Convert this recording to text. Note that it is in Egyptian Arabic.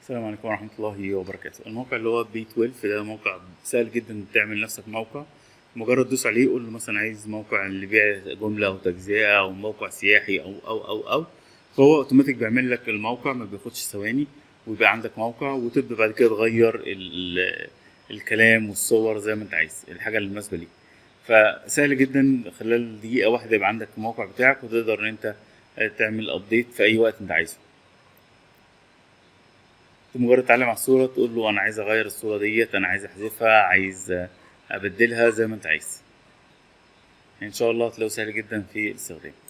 السلام عليكم ورحمة الله وبركاته الموقع اللي هو بي 12 ده موقع سهل جدا تعمل لنفسك موقع مجرد تدوس عليه قول له مثلا عايز موقع اللي بيع جملة أو تجزئة أو موقع سياحي أو أو أو أو فهو اوتوماتيك بيعمل لك الموقع ما بياخدش ثواني ويبقى عندك موقع وتبدأ بعد كده تغير ال- الكلام والصور زي ما انت عايز الحاجة المناسبة ليك فسهل جدا خلال دقيقة واحدة يبقى عندك الموقع بتاعك وتقدر ان انت تعمل ابديت في اي وقت انت عايزه مجرد تعلم على الصورة تقول له أنا عايز أغير الصورة ديت أنا عايز أحذفها عايز أبدلها زي ما أنت عايز إن شاء الله هتلاقيه سهل جدا في الاستخدام